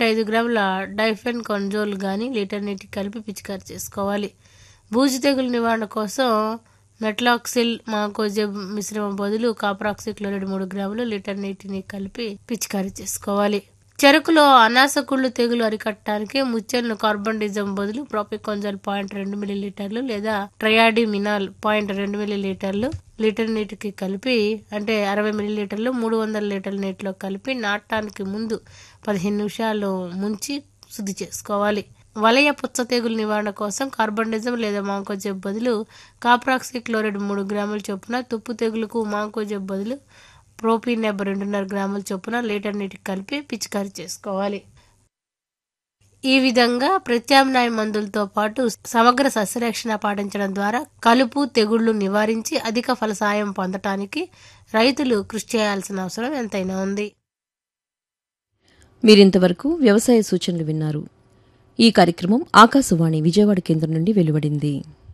ఐదు గ్రాముల డైఫెన్ కొంజోల్ గాని లీటర్ నీటికి కలిపి పిచికారి చేసుకోవాలి బూజు తెగులు నివారణ కోసం మెట్లాక్సిల్ మాకోజెబ్ మిశ్రమం బదులు కాప్రాక్సి క్లోరైడ్ మూడు గ్రాములు లీటర్ నీటిని కలిపి పిచికారి చేసుకోవాలి చెరుకులో అనాసకుళ్ళు తెగులు అరికట్టడానికి ముచ్చెలను కార్బన్డిజం బదులు ప్రోపికొంజల్ పాయింట్ రెండు మిల్లీలీటర్లు లేదా ట్రయాడిమినాల్ పాయింట్ రెండు మిల్లీలీటర్లు లీటర్ నీటికి కలిపి అంటే అరవై మిల్లీలీటర్లు మూడు వందల లీటర్ల నీటిలో కలిపి నాటడానికి ముందు పదిహేను నిమిషాలు ముంచి శుద్ధి చేసుకోవాలి వలయ పుచ్చ తెగులు నివారణ కోసం కార్బన్డిజం లేదా మాంకోజెబ్ బదులు కాప్రాక్సి క్లోరైడ్ మూడు గ్రాముల చొప్పున తుప్పు తెగులుకు మాంకోజెబ్ బదులు ప్రోపీనెబ్ రెండున్నర గ్రాముల చొప్పున లీటర్ నీటికి కలిపి పిచికారి చేసుకోవాలి ఈ విధంగా ప్రత్యామ్నాయ మందులతో పాటు సమగ్ర సస్యరక్షణ పాటించడం ద్వారా కలుపు తెగుళ్లు నివారించి అధిక ఫలసాయం పొందటానికి రైతులు కృషి చేయాల్సిన అవసరం ఎంతైనా ఉంది మీరింతవరకు వ్యవసాయ సూచనలు విన్నారు ఈ కార్యక్రమం ఆకాశవాణి విజయవాడ కేంద్రం నుండి వెలువడింది